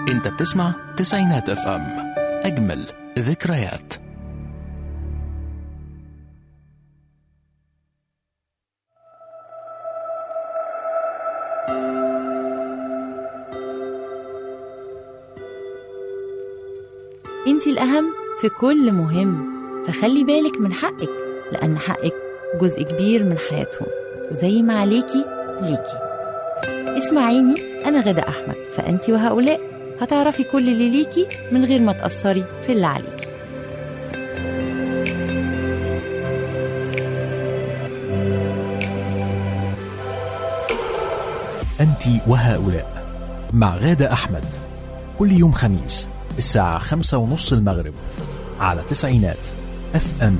انت بتسمع تسعينات اف ام اجمل ذكريات انت الأهم في كل مهم فخلي بالك من حقك لأن حقك جزء كبير من حياتهم وزي ما عليكي ليكي اسمعيني أنا غدا أحمد فأنت وهؤلاء هتعرفي كل اللي ليكي من غير ما تأثري في اللي عليكي أنت وهؤلاء مع غادة أحمد كل يوم خميس الساعة خمسة ونص المغرب على تسعينات اف ام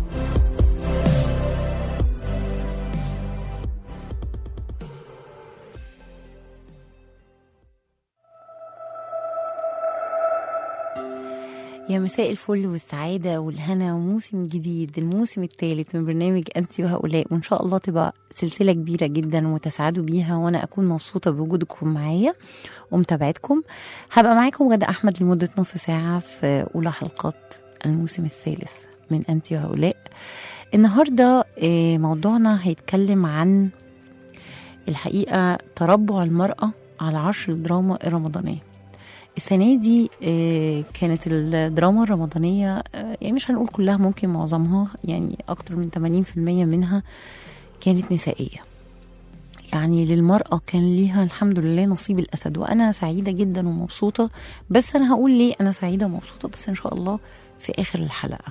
يا مساء الفل والسعادة والهنا وموسم جديد الموسم الثالث من برنامج أنت وهؤلاء وإن شاء الله تبقى سلسلة كبيرة جدا وتسعدوا بيها وأنا أكون مبسوطة بوجودكم معايا ومتابعتكم هبقى معاكم غدا أحمد لمدة نص ساعة في أولى حلقات الموسم الثالث من أنت وهؤلاء النهاردة آه، موضوعنا هيتكلم عن الحقيقة تربع المرأة على عرش الدراما الرمضانية السنة دي آه، كانت الدراما الرمضانية آه، يعني مش هنقول كلها ممكن معظمها يعني أكتر من 80% منها كانت نسائية يعني للمرأة كان ليها الحمد لله نصيب الأسد وأنا سعيدة جدا ومبسوطة بس أنا هقول ليه أنا سعيدة ومبسوطة بس إن شاء الله في آخر الحلقة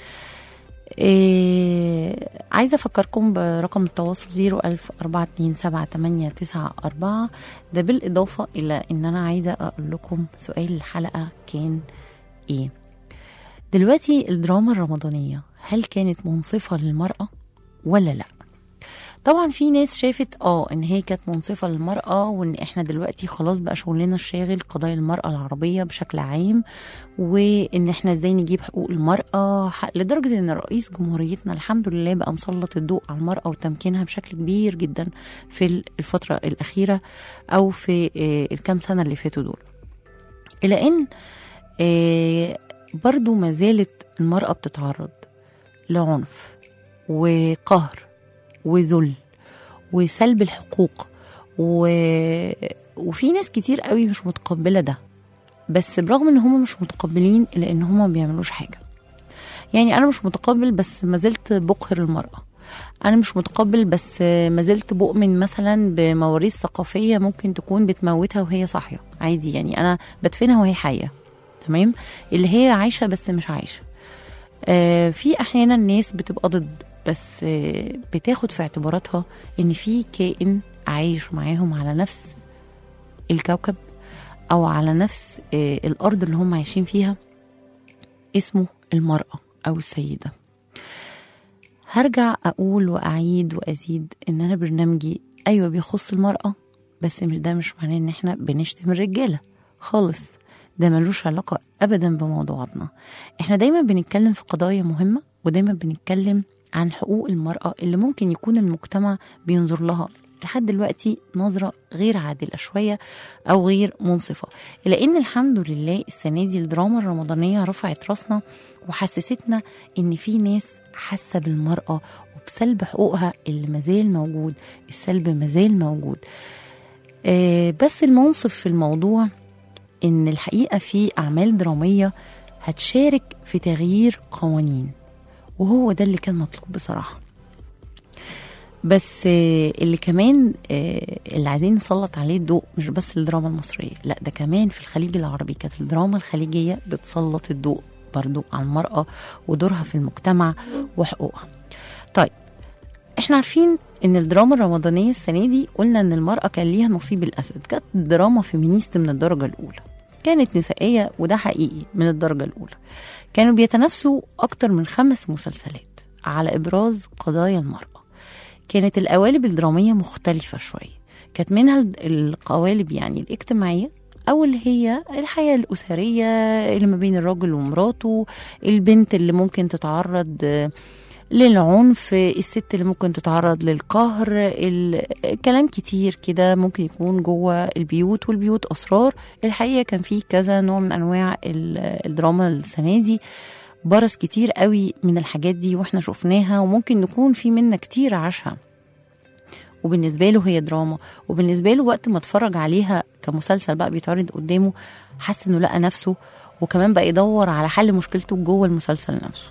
إيه عايزة أفكركم برقم التواصل زيرو ألف أربعة اتنين سبعة تمانية تسعة أربعة ده بالإضافة إلى إن أنا عايزة أقول لكم سؤال الحلقة كان إيه دلوقتي الدراما الرمضانية هل كانت منصفة للمرأة ولا لأ طبعا في ناس شافت اه ان هي كانت منصفه للمراه وان احنا دلوقتي خلاص بقى شغلنا الشاغل قضايا المراه العربيه بشكل عام وان احنا ازاي نجيب حقوق المراه ح- لدرجه ان رئيس جمهوريتنا الحمد لله بقى مسلط الضوء على المراه وتمكينها بشكل كبير جدا في الفتره الاخيره او في آه، الكام سنه اللي فاتوا دول الى ان آه، برضو ما زالت المراه بتتعرض لعنف وقهر وذل وسلب الحقوق و... وفي ناس كتير قوي مش متقبلة ده بس برغم ان هم مش متقبلين الا ان هم ما بيعملوش حاجة يعني انا مش متقبل بس ما زلت بقهر المرأة انا مش متقبل بس ما زلت بؤمن مثلا بمواريث ثقافية ممكن تكون بتموتها وهي صاحية عادي يعني انا بدفنها وهي حية تمام اللي هي عايشة بس مش عايشة آه، في احيانا ناس بتبقى ضد بس آه، بتاخد في اعتباراتها ان في كائن عايش معاهم على نفس الكوكب او على نفس آه، الارض اللي هم عايشين فيها اسمه المرأة او السيدة هرجع اقول واعيد وازيد ان انا برنامجي ايوه بيخص المرأة بس مش ده مش معناه ان احنا بنشتم الرجالة خالص ده ملوش علاقة ابدا بموضوعاتنا احنا دايما بنتكلم في قضايا مهمة ودايما بنتكلم عن حقوق المرأة اللي ممكن يكون المجتمع بينظر لها لحد دلوقتي نظرة غير عادلة شوية أو غير منصفة لأن الحمد لله السنة دي الدراما الرمضانية رفعت راسنا وحسستنا إن في ناس حاسة بالمرأة وبسلب حقوقها اللي مازال موجود السلب مازال موجود آه بس المنصف في الموضوع إن الحقيقة في أعمال درامية هتشارك في تغيير قوانين وهو ده اللي كان مطلوب بصراحة بس آه، اللي كمان آه، اللي عايزين نسلط عليه الضوء مش بس الدراما المصرية لا ده كمان في الخليج العربي كانت الدراما الخليجية بتسلط الضوء برضو على المرأة ودورها في المجتمع وحقوقها طيب احنا عارفين ان الدراما الرمضانية السنة دي قلنا ان المرأة كان ليها نصيب الأسد كانت دراما فيمينيست من الدرجة الأولى كانت نسائية وده حقيقي من الدرجة الأولى كانوا بيتنافسوا أكتر من خمس مسلسلات على إبراز قضايا المرأة كانت القوالب الدرامية مختلفة شوية كانت منها القوالب يعني الاجتماعية أو اللي هي الحياة الأسرية اللي ما بين الراجل ومراته البنت اللي ممكن تتعرض للعنف الست اللي ممكن تتعرض للقهر ال- كلام كتير كده ممكن يكون جوه البيوت والبيوت أسرار الحقيقة كان في كذا نوع من أنواع ال- الدراما السنة دي برز كتير قوي من الحاجات دي واحنا شفناها وممكن نكون في منا كتير عاشها وبالنسبة له هي دراما وبالنسبة له وقت ما اتفرج عليها كمسلسل بقى بيتعرض قدامه حس انه لقى نفسه وكمان بقى يدور على حل مشكلته جوه المسلسل نفسه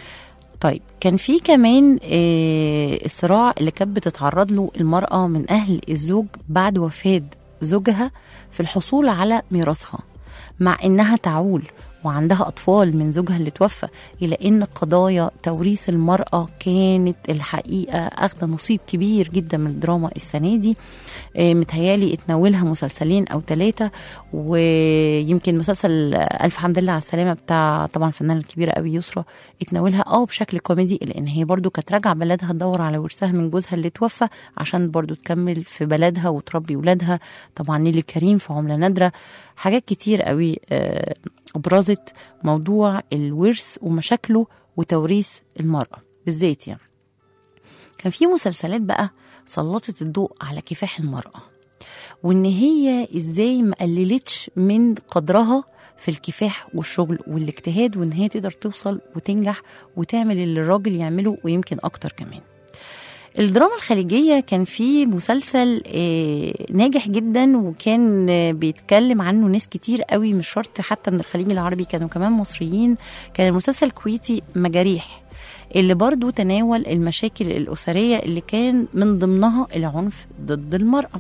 طيب كان في كمان آه، الصراع اللي كانت بتتعرض له المرأة من أهل الزوج بعد وفاة زوجها في الحصول على ميراثها مع إنها تعول وعندها أطفال من زوجها اللي توفى إلى إن قضايا توريث المرأة كانت الحقيقة أخذ نصيب كبير جدا من الدراما السنة دي آه، متهيالي اتناولها مسلسلين أو ثلاثة ويمكن مسلسل ألف حمد لله على السلامة بتاع طبعا الفنانة الكبيرة قوي يسرا اتناولها اه بشكل كوميدي لأن هي برضو كانت راجعة بلدها تدور على ورثها من جوزها اللي توفى عشان برضو تكمل في بلدها وتربي ولادها طبعا نيلي كريم في عملة نادرة حاجات كتير قوي آه، أبرزت موضوع الورث ومشاكله وتوريث المرأة بالذات يعني كان في مسلسلات بقى سلطت الضوء على كفاح المرأة وإن هي إزاي ما قللتش من قدرها في الكفاح والشغل والاجتهاد وإن هي تقدر توصل وتنجح وتعمل اللي الراجل يعمله ويمكن أكتر كمان الدراما الخليجية كان في مسلسل آه، ناجح جدا وكان آه، بيتكلم عنه ناس كتير قوي مش شرط حتى من الخليج العربي كانوا كمان مصريين كان المسلسل كويتي مجاريح اللي برضو تناول المشاكل الأسرية اللي كان من ضمنها العنف ضد المرأة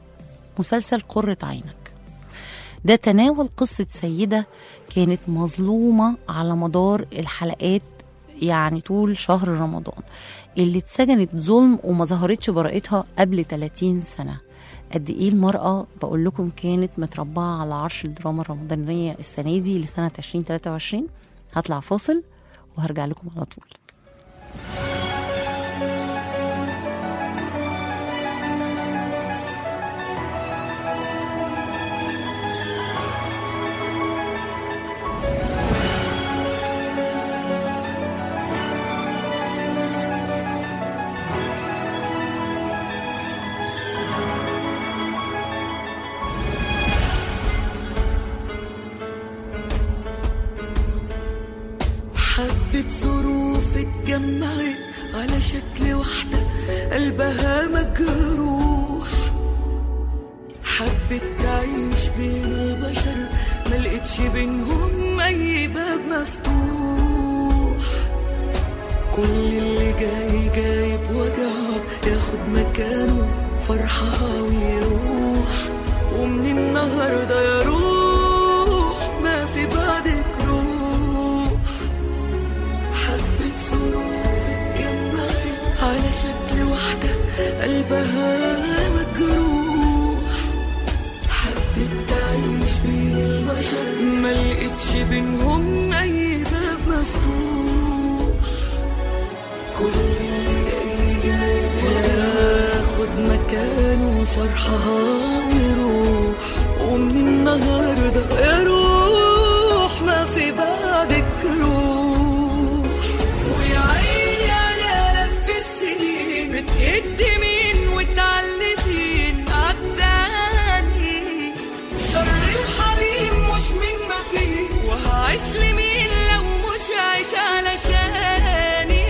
مسلسل قرة عينك ده تناول قصة سيدة كانت مظلومة على مدار الحلقات يعني طول شهر رمضان اللي اتسجنت ظلم وما ظهرتش براءتها قبل 30 سنة قد ايه المرأة بقول لكم كانت متربعة على عرش الدراما الرمضانية السنة دي لسنة 2023 هطلع فاصل وهرجع لكم على طول حبة ظروف اتجمعت على شكل واحدة قلبها مجروح حبت تعيش بين البشر ملقتش بينهم أي باب مفتوح كل اللي جاي جايب وجعه ياخد مكانه فرحها ويروح ومن النهارده يا روح ما في بعدك روح حبة ظروف اتجمعت على شكل واحدة قلبها مجروح حبت تعيش بين البشر ملقتش بينهم أي باب مفتوح كل اللي جاي جاي ياخد مكانه فرحها ويروح ومن النهارده يا روح ما في بعدك روح ويا عيني على لف السنين بتقدمين وتعلمين عالتاني شر الحليم مش من ما فيه وهعيش لمين لو مش عايش علشاني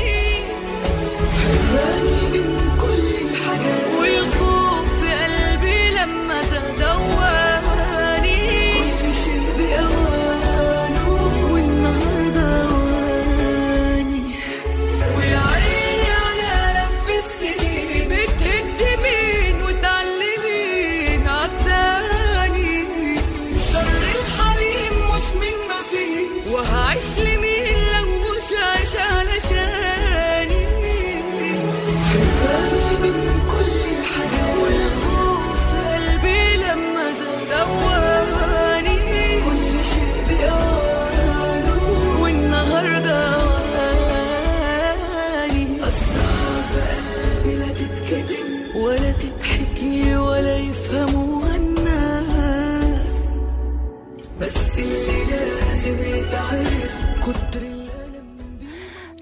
حراني من كل الحاجات والخوف في قلبي لما تدواني كل شيء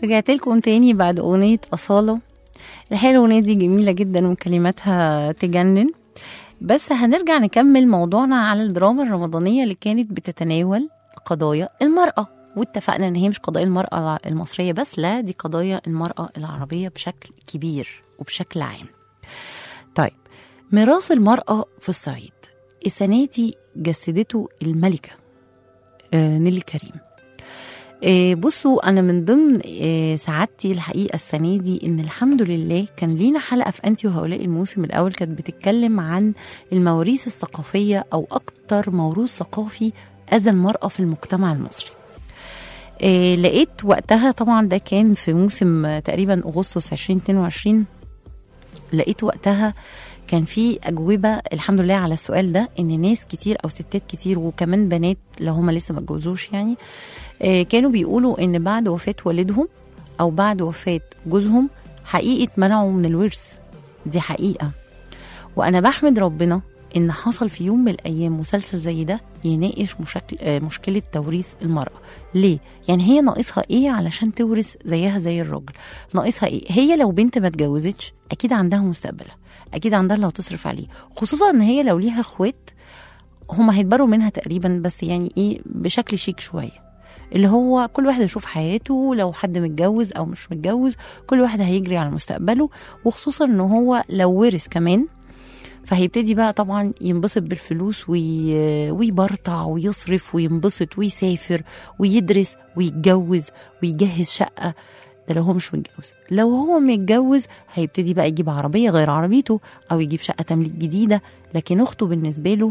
رجعت لكم تاني بعد أغنية أصالة الحقيقة الأغنية دي جميلة جدا وكلماتها تجنن بس هنرجع نكمل موضوعنا على الدراما الرمضانية اللي كانت بتتناول قضايا المرأة واتفقنا ان هي مش قضايا المرأة المصرية بس لا دي قضايا المرأة العربية بشكل كبير وبشكل عام طيب ميراث المرأة في الصعيد السنة دي جسدته الملكة آه نيلي كريم آه، بصوا انا من ضمن آه، سعادتي الحقيقه السنه دي ان الحمد لله كان لينا حلقه في انتي وهؤلاء الموسم الاول كانت بتتكلم عن المواريث الثقافيه او اكتر موروث ثقافي اذى المراه في المجتمع المصري آه، لقيت وقتها طبعا ده كان في موسم آه، تقريبا اغسطس 2022 لقيت وقتها كان في اجوبه الحمد لله على السؤال ده ان ناس كتير او ستات كتير وكمان بنات لو هم لسه ما اتجوزوش يعني آه، كانوا بيقولوا ان بعد وفاه والدهم او بعد وفاه جوزهم حقيقه منعوا من الورث دي حقيقه وانا بحمد ربنا ان حصل في يوم من الايام مسلسل زي ده يناقش مشاكل آه، مشكله توريث المراه ليه يعني هي ناقصها ايه علشان تورث زيها زي الراجل ناقصها ايه هي لو بنت ما اتجوزتش اكيد عندها مستقبلها اكيد عندها اللي هتصرف عليه خصوصا ان هي لو ليها اخوات هما هيتبروا منها تقريبا بس يعني ايه بشكل شيك شويه اللي هو كل واحد يشوف حياته لو حد متجوز او مش متجوز كل واحد هيجري على مستقبله وخصوصا ان هو لو ورث كمان فهيبتدي بقى طبعا ينبسط بالفلوس وي... ويبرطع ويصرف وينبسط ويسافر ويدرس ويتجوز ويجهز شقة ده لو هو مش متجوز لو هو متجوز هيبتدي بقى يجيب عربية غير عربيته أو يجيب شقة تمليك جديدة لكن أخته بالنسبة له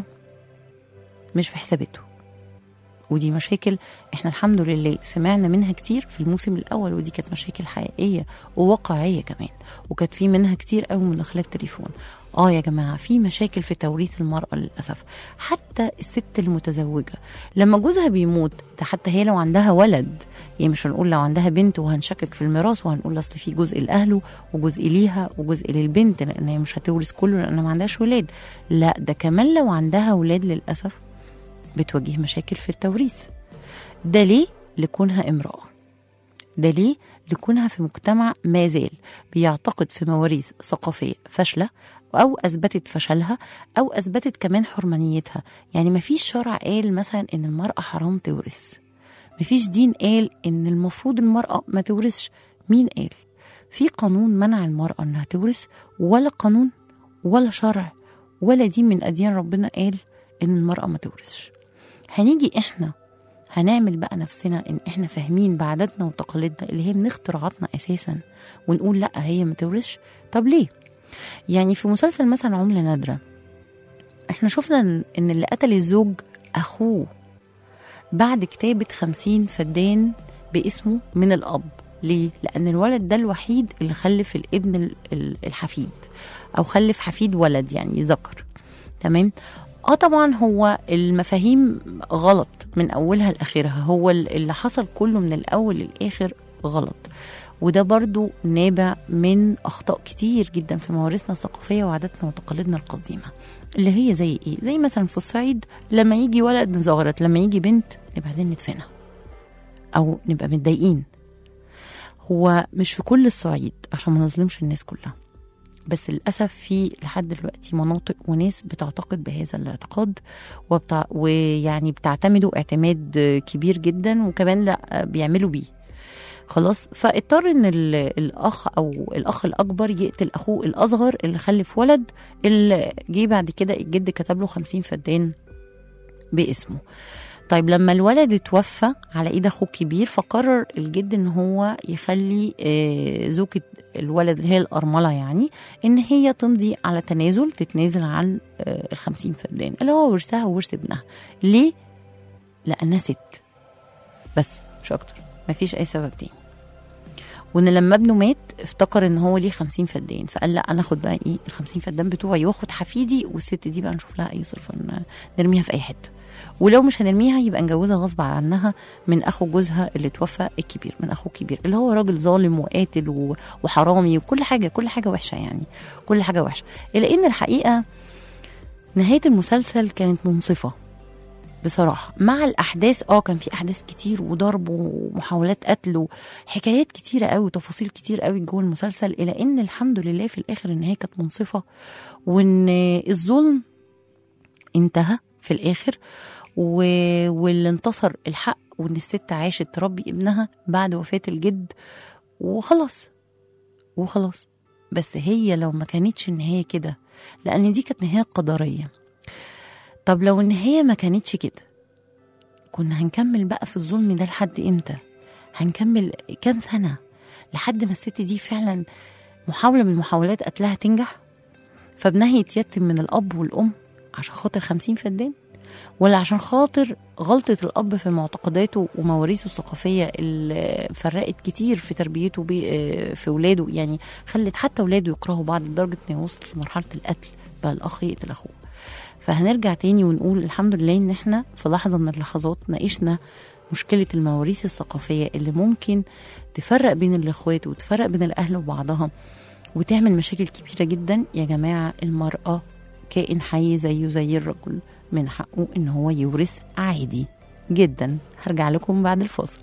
مش في حساباته ودي مشاكل احنا الحمد لله سمعنا منها كتير في الموسم الاول ودي كانت مشاكل حقيقيه وواقعيه كمان وكانت في منها كتير قوي مداخلات تليفون اه يا جماعه في مشاكل في توريث المراه للاسف حتى الست المتزوجه لما جوزها بيموت ده حتى هي لو عندها ولد يعني مش هنقول لو عندها بنت وهنشكك في الميراث وهنقول اصل في جزء لاهله وجزء ليها وجزء للبنت لان هي مش هتورث كله لان ما عندهاش ولاد لا ده كمان لو عندها ولاد للاسف بتواجه مشاكل في التوريث ده ليه لكونها امرأة ده ليه لكونها في مجتمع ما زال بيعتقد في مواريث ثقافية فاشلة أو أثبتت فشلها أو أثبتت كمان حرمانيتها يعني مفيش شرع قال مثلا إن المرأة حرام تورث مفيش دين قال إن المفروض المرأة ما تورثش مين قال في قانون منع المرأة إنها تورث ولا قانون ولا شرع ولا دين من أديان ربنا قال إن المرأة ما تورثش هنيجي احنا هنعمل بقى نفسنا ان احنا فاهمين بعاداتنا وتقاليدنا اللي هي من اختراعاتنا اساسا ونقول لا هي ما تورثش طب ليه يعني في مسلسل مثلا عملة نادرة احنا شفنا ان إن اللي قتل الزوج اخوه بعد كتابة خمسين فدان باسمه من الأب ليه؟ لأن الولد ده الوحيد اللي خلف الابن ال- ال- الحفيد أو خلف حفيد ولد يعني ذكر تمام؟ اه طبعا هو المفاهيم غلط من اولها لاخرها هو ال- اللي حصل كله من الاول للاخر غلط وده برضو نابع من اخطاء كتير جدا في موارثنا الثقافيه وعاداتنا وتقاليدنا القديمه اللي هي زي ايه زي مثلا في الصعيد لما يجي ولد نزغرت لما يجي بنت نبقى عايزين ندفنها او نبقى متضايقين هو مش في كل الصعيد عشان ما نظلمش الناس كلها بس للأسف في لحد دلوقتي مناطق وناس بتعتقد بهذا الاعتقاد وبتع... ويعني بتعتمدوا اعتماد كبير جدا وكمان لا بيعملوا بيه خلاص فاضطر ان ال- الاخ او الاخ الاكبر يقتل اخوه الاصغر اللي خلف ولد اللي جه بعد كده الجد كتب له 50 فدان باسمه طيب لما الولد اتوفى على ايد اخوه الكبير فقرر الجد ان هو يخلي آه، زوجة الولد اللي هي الارمله يعني ان هي تمضي على تنازل تتنازل عن آه، ال 50 فدان اللي هو ورثها وورث ابنها ليه؟ لانها ست بس مش اكتر مفيش اي سبب تاني وان لما ابنه مات افتكر ان هو ليه 50 فدان فقال لا انا اخد بقى ايه ال 50 فدان بتوعي واخد حفيدي والست دي بقى نشوف لها اي صرف ن- نرميها في اي حته ولو مش هنرميها يبقى نجوزها غصب عنها من اخو جوزها اللي توفى الكبير من اخوه الكبير اللي هو راجل ظالم وقاتل و- وحرامي وكل حاجه كل حاجه وحشه يعني كل حاجه وحشه الا ان الحقيقه نهايه المسلسل كانت منصفه بصراحه مع الاحداث اه كان في احداث كتير وضرب ومحاولات قتل وحكايات كتيره قوي وتفاصيل كتير قوي جوه المسلسل الى ان الحمد لله في الاخر ان هي كانت منصفه وان الظلم انتهى في الاخر و... واللي انتصر الحق وان الست عاشت تربي ابنها بعد وفاه الجد وخلاص وخلاص بس هي لو ما كانتش النهايه كده لان دي كانت نهايه قدريه طب لو النهايه ما كانتش كده كنا هنكمل بقى في الظلم ده لحد امتى هنكمل كام سنه لحد ما الست دي فعلا محاوله من محاولات قتلها تنجح فابنها يتيتم من الاب والام عشان خاطر خمسين فدان ولا عشان خاطر غلطة الأب في معتقداته ومواريثه الثقافية اللي فرقت كتير في تربيته بي في ولاده يعني خلت حتى ولاده يكرهوا بعض لدرجة إنها وصلت لمرحلة القتل بقى الأخ يقتل أخوه فهنرجع تاني ونقول الحمد لله إن إحنا في لحظة من اللحظات ناقشنا مشكلة المواريث الثقافية اللي ممكن تفرق بين الإخوات وتفرق بين الأهل وبعضها وتعمل مشاكل كبيرة جدا يا جماعة المرأة كائن حي زيه زي الرجل من حقه ان هو يورث عادي جدا هرجع لكم بعد الفاصل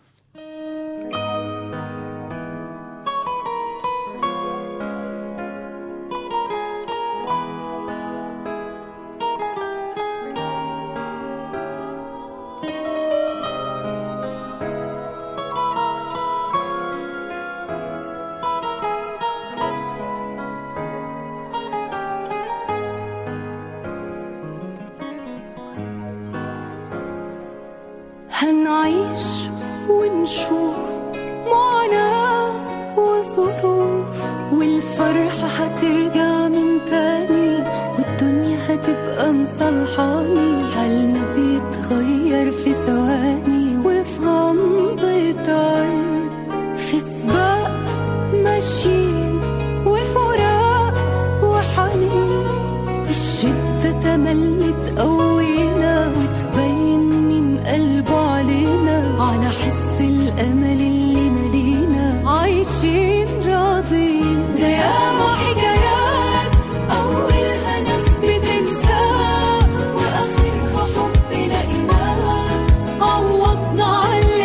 هنعيش ونشوف معاناة وظروف والفرحة هترجع من تاني والدنيا هتبقى مصلحاني حالنا بيتغير في ثواني وفي غمضة عين في سباق ماشيين وفراق وحنين الشدة تملت قوينا وتبين من قلبه علينا على حس الأمل اللي ملينا عايشين راضين ده ياما حكايات أولها ناس بتنساه وآخرها حب لقيناه عوضنا على اللي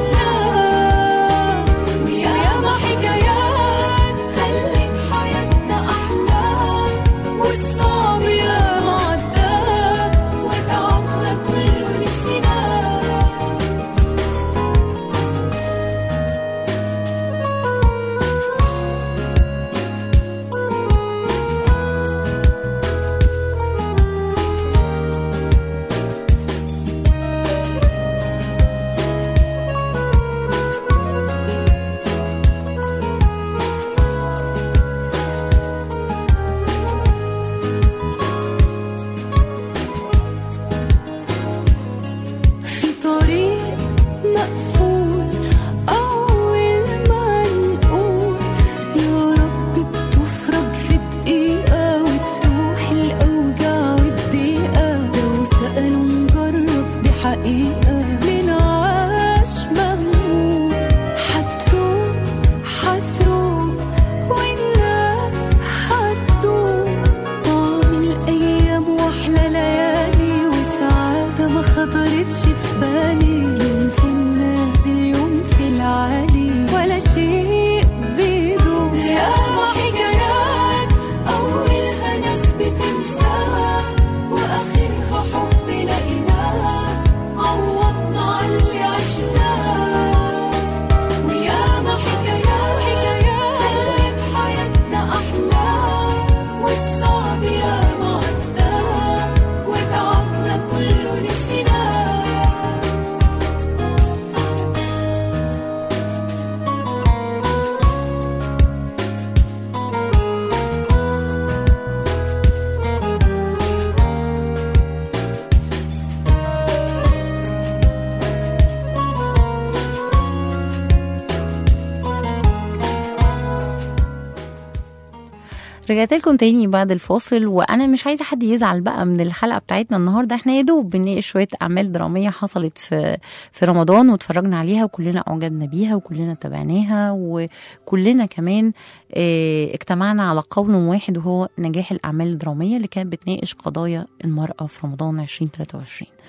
عشناه وياما حكايات خلت حياتنا أحلى والصعب ياما عداه وتعبنا كله نسيناه في طريق مقفول أول ما نقول يا رب بتفرج في دقيقة وتروح الأوجاع والضيقة لو سألوا نجرب دي حقيقة من عاش مهموم هتروح هتروح والناس هتدوم طعم الأيام وأحلى ليالي وسعادة ما خطرتش في بالي يوم في النازل يوم في العالي ولا شيء بيدوم ياما حكايات أولها ناس بتنساها وآخرها حب لقيناه عوضنا على اللي عشناه وياما حكايات خلت حياتنا أحلى والصعب ياما عداه وتعبنا كله نسيناه رجعت لكم تاني بعد الفاصل وانا مش عايزه حد يزعل بقى من الحلقه بتاعتنا النهارده احنا يا دوب بنناقش شويه اعمال دراميه حصلت في في رمضان واتفرجنا عليها وكلنا اعجبنا بيها وكلنا تابعناها وكلنا كمان اه اجتمعنا على قول واحد وهو نجاح الاعمال الدراميه اللي كانت بتناقش قضايا المراه في رمضان 2023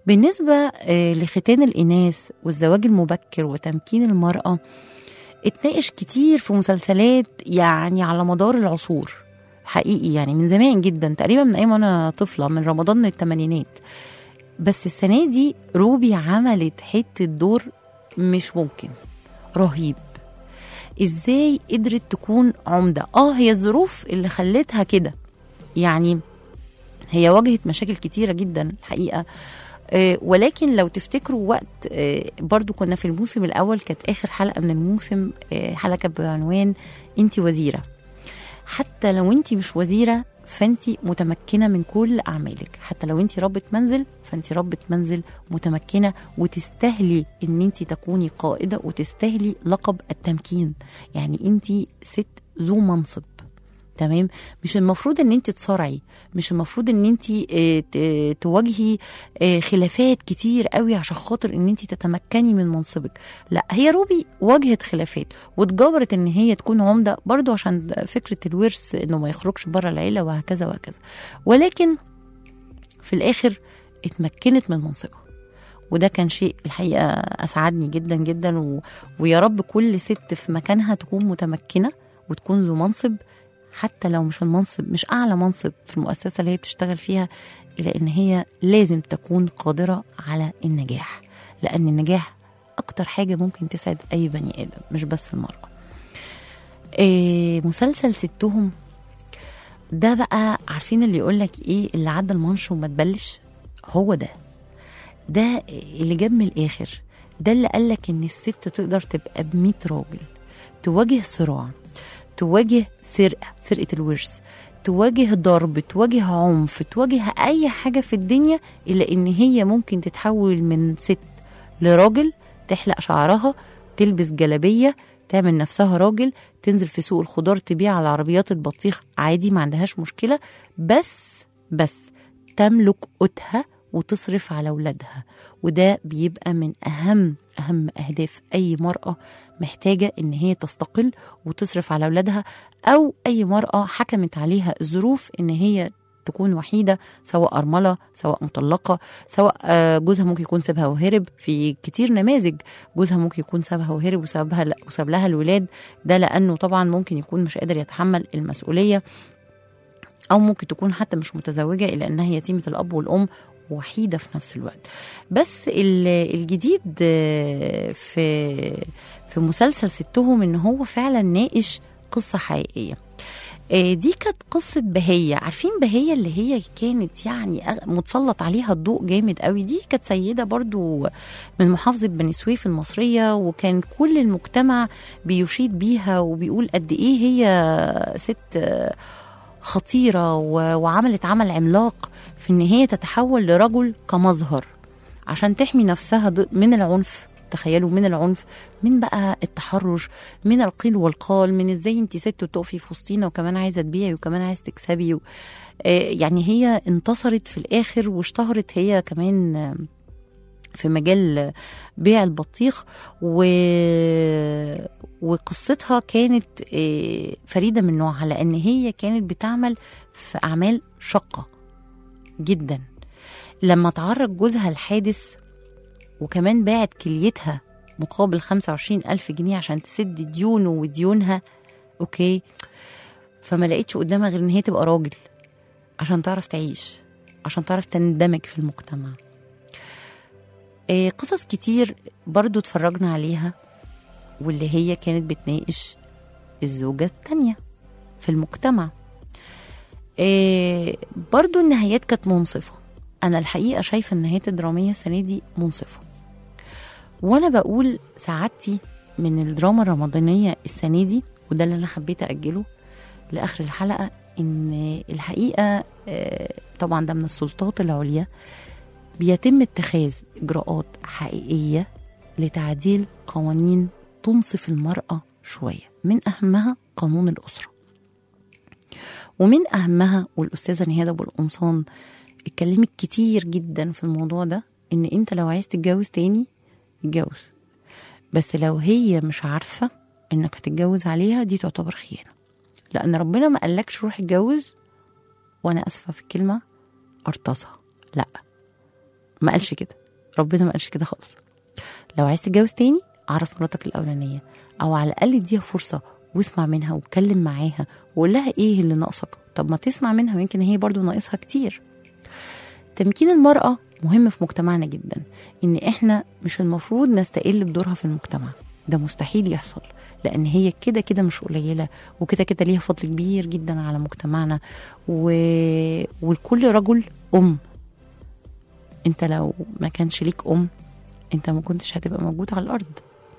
بالنسبة آه، لختان الإناث والزواج المبكر وتمكين المرأة اتناقش كتير في مسلسلات يعني على مدار العصور حقيقي يعني من زمان جدا تقريبا من أيام وأنا طفلة من رمضان الثمانينات بس السنة دي روبي عملت حتة دور مش ممكن رهيب ازاي قدرت تكون عمدة اه هي الظروف اللي خلتها كده يعني هي واجهت مشاكل كتيرة جدا الحقيقة آه، ولكن لو تفتكروا وقت آه، برضو كنا في الموسم الأول كانت آخر حلقة من الموسم آه، حلقة بعنوان أنت وزيرة حتى لو أنت مش وزيرة فأنت متمكنة من كل أعمالك حتى لو أنت ربة منزل فأنت ربة منزل متمكنة وتستاهلي أن أنت تكوني قائدة وتستاهلي لقب التمكين يعني أنت ست ذو منصب تمام مش المفروض ان انت تصارعي مش المفروض ان انت آه، ت- تواجهي آه، خلافات كتير قوي عشان خاطر ان انت تتمكني من منصبك لا هي روبي واجهت خلافات واتجبرت ان هي تكون عمده برضو عشان فكره الورث انه ما يخرجش بره العيله وهكذا وهكذا ولكن في الاخر اتمكنت من منصبها وده كان شيء الحقيقه اسعدني جدا جدا و... ويا رب كل ست في مكانها تكون متمكنه وتكون ذو منصب حتى لو مش المنصب مش اعلى منصب في المؤسسه اللي هي بتشتغل فيها الا ان هي لازم تكون قادره على النجاح لان النجاح اكتر حاجه ممكن تسعد اي بني ادم مش بس المراه إيه مسلسل ستهم ده بقى عارفين اللي يقولك ايه اللي عدى المانش وما تبلش هو ده ده اللي جاب من الاخر ده اللي قالك ان الست تقدر تبقى ب راجل تواجه صراع تواجه سرقه سرقه الورث تواجه ضرب تواجه عنف تواجه اي حاجه في الدنيا الا ان هي ممكن تتحول من ست لراجل تحلق شعرها تلبس جلابيه تعمل نفسها راجل تنزل في سوق الخضار تبيع على عربيات البطيخ عادي ما عندهاش مشكله بس بس تملك قوتها وتصرف على اولادها وده بيبقى من اهم اهم اهداف اي مراه محتاجه ان هي تستقل وتصرف على اولادها او اي مراه حكمت عليها الظروف ان هي تكون وحيده سواء ارمله سواء مطلقه سواء آه، جوزها ممكن يكون سابها وهرب في كتير نماذج جوزها ممكن يكون سابها وهرب وسابها وساب لها الولاد ده لانه طبعا ممكن يكون مش قادر يتحمل المسؤوليه او ممكن تكون حتى مش متزوجه الا انها يتيمه الاب والام وحيده في نفس الوقت بس ال- الجديد آه، في في مسلسل ستهم ان هو فعلا ناقش قصه حقيقيه آه، دي كانت قصة بهية عارفين بهية اللي هي كانت يعني أغ- متسلط عليها الضوء جامد قوي دي كانت سيدة برضو من محافظة بني سويف المصرية وكان كل المجتمع بيشيد بيها وبيقول قد ايه هي ست آه، خطيرة و- وعملت عمل عملاق في ان هي تتحول لرجل كمظهر عشان تحمي نفسها ضد- من العنف تخيلوا من العنف من بقى التحرش من القيل والقال من ازاي انت ست وتقفي في وسطينا وكمان عايزه تبيعي وكمان عايزه تكسبي و... آه، يعني هي انتصرت في الاخر واشتهرت هي كمان آه، في مجال بيع البطيخ و... وقصتها كانت آه، فريدة من نوعها لأن هي كانت بتعمل في أعمال شقة جدا لما تعرض جوزها الحادث وكمان باعت كليتها مقابل 25 ألف جنيه عشان تسد ديونه وديونها أوكي فما لقيتش قدامها غير إن هي تبقى راجل عشان تعرف تعيش عشان تعرف تندمج في المجتمع آه، قصص كتير برضو اتفرجنا عليها واللي هي كانت بتناقش الزوجة التانية في المجتمع آه، برضو النهايات كانت منصفة أنا الحقيقة شايفة النهايات الدرامية السنة دي منصفة وأنا بقول سعادتي من الدراما الرمضانية السنة دي وده اللي أنا حبيت أجله لآخر الحلقة إن الحقيقة آه، طبعا ده من السلطات العليا بيتم اتخاذ إجراءات حقيقية لتعديل قوانين تنصف المرأة شوية من أهمها قانون الأسرة ومن أهمها والأستاذة نهاد أبو القمصان اتكلمت كتير جدا في الموضوع ده إن أنت لو عايز تتجوز تاني اتجوز بس لو هي مش عارفة إنك هتتجوز عليها دي تعتبر خيانة لأن ربنا ما قالكش روح اتجوز وأنا آسفة في الكلمة أرتصها لأ ما قالش كده ربنا ما قالش كده خالص لو عايز تتجوز تاني اعرف مراتك الاولانيه او على الاقل اديها فرصه واسمع منها واتكلم معاها وقول لها ايه اللي ناقصك طب ما تسمع منها ويمكن هي برضو ناقصها كتير تمكين المرأة مهم في مجتمعنا جدا ان احنا مش المفروض نستقل بدورها في المجتمع ده مستحيل يحصل لان هي كده كده مش قليلة وكده كده ليها فضل كبير جدا على مجتمعنا و... ولكل رجل ام انت لو ما كانش ليك ام انت ما كنتش هتبقى موجود على الارض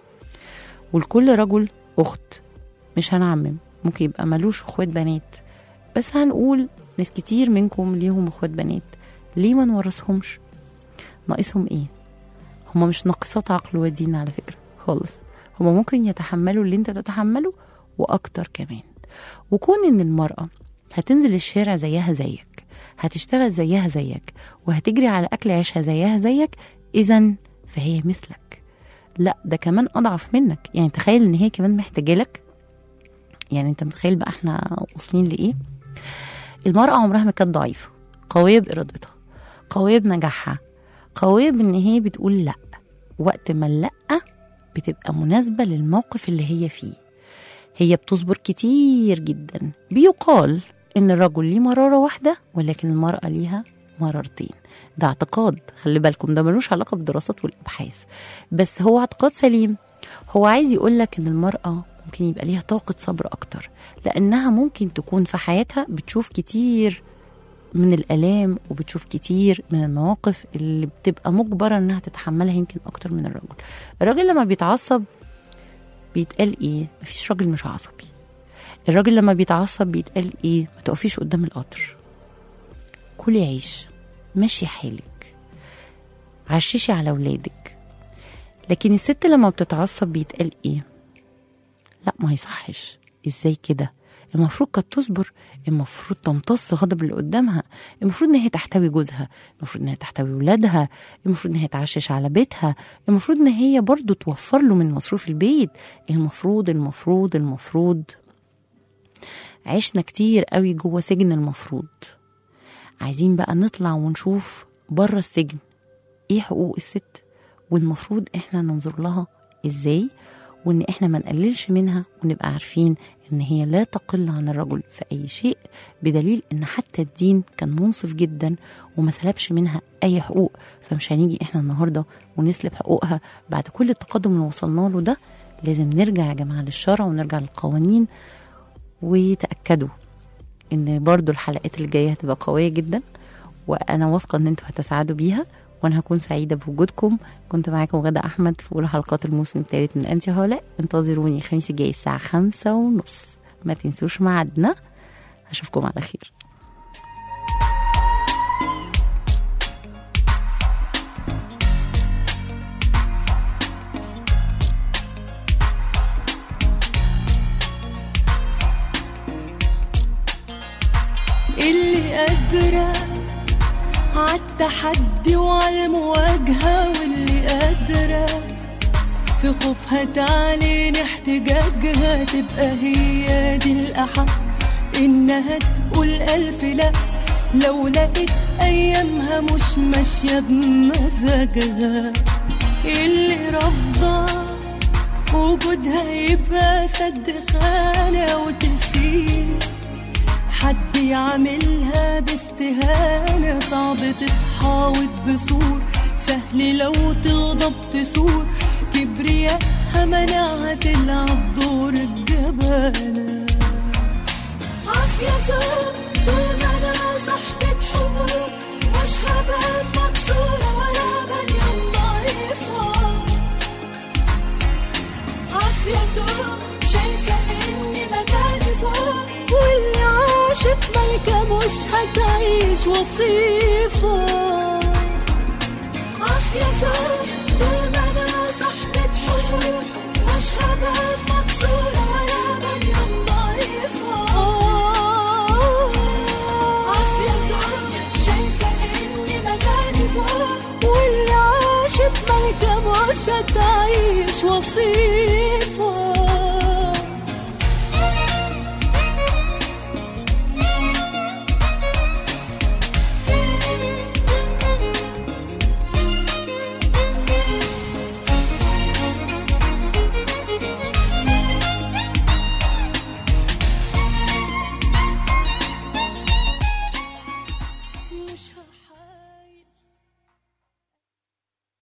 ولكل رجل اخت مش هنعمم ممكن يبقى ملوش اخوات بنات بس هنقول ناس كتير منكم ليهم اخوات بنات ليه ما نورثهمش ناقصهم ايه هما مش ناقصات عقل ودين على فكرة خالص هما ممكن يتحملوا اللي انت تتحمله واكتر كمان وكون ان المرأة هتنزل الشارع زيها زيك هتشتغل زيها زيك وهتجري على اكل عيشها زيها زيك اذا فهي مثلك لا ده كمان اضعف منك يعني تخيل ان هي كمان محتاجه لك يعني انت متخيل بقى احنا واصلين لايه المرأة عمرها ما كانت ضعيفة قوية بإرادتها قوية بنجاحها قوية بإن هي بتقول لأ وقت ما اللأ بتبقى مناسبة للموقف اللي هي فيه هي بتصبر كتير جدا بيقال إن الرجل ليه مرارة واحدة ولكن المرأة ليها مرارتين ده اعتقاد خلي بالكم ده ملوش علاقة بالدراسات والأبحاث بس هو اعتقاد سليم هو عايز يقولك إن المرأة ممكن يبقى ليها طاقة صبر أكتر لأنها ممكن تكون في حياتها بتشوف كتير من الآلام وبتشوف كتير من المواقف اللي بتبقى مجبرة إنها تتحملها يمكن أكتر من الرجل الراجل لما بيتعصب بيتقال إيه مفيش راجل مش عصبي الراجل لما بيتعصب بيتقال إيه ما تقفيش قدام القطر كلي عيش مشي حالك عششي على ولادك لكن الست لما بتتعصب بيتقال إيه لا ما يصحش ازاي كده المفروض كانت تصبر المفروض تمتص غضب اللي قدامها المفروض ان هي تحتوي جوزها المفروض ان هي تحتوي ولادها المفروض ان هي تعشش على بيتها المفروض ان هي برضو توفر له من مصروف البيت المفروض المفروض المفروض عشنا كتير قوي جوه سجن المفروض عايزين بقى نطلع ونشوف بره السجن ايه حقوق الست والمفروض احنا ننظر لها ازاي وان احنا ما نقللش منها ونبقى عارفين ان هي لا تقل عن الرجل في اي شيء بدليل ان حتى الدين كان منصف جدا وما سلبش منها اي حقوق فمش هنيجي احنا النهارده ونسلب حقوقها بعد كل التقدم اللي وصلنا له ده لازم نرجع يا جماعه للشرع ونرجع للقوانين وتاكدوا ان برضو الحلقات اللي جايه هتبقى قويه جدا وانا واثقه ان انتوا هتسعدوا بيها وانا هكون سعيده بوجودكم كنت معاكم غدا احمد في اولى حلقات الموسم الثالث من انت هؤلاء انتظروني الخميس الجاي الساعه خمسة ونص ما تنسوش ميعادنا هشوفكم على خير اللي قادرة عالتحدي وعالمواجهة واللي قادرة في خوفها تعلن احتجاجها تبقى هي دي الأحق إنها تقول ألف لأ لو لقيت أيامها مش ماشية بمزاجها اللي رافضة وجودها يبقى سد خانة وتسيب حد يعملها باستهانة صعب تتحاوط بسور سهل لو تغضب تسور كبرياءها منعها تلعب دور الجبانة عافية زوج طول ما انا صاحبة حقوق مش هبقى مكسورة ولا بنيان ضعيفة عافية زوج شايفة اني مكاني فوق واللي عاشت ملكة مش هتعيش وصيفة عافية زوج طول ما انا صاحبة حقوق مش هبقى مكسورة ولا بنيان ضعيفة عافية زوج شايفة اني مكاني فوق واللي عاشت ملكة مش هتعيش وصيفة هحب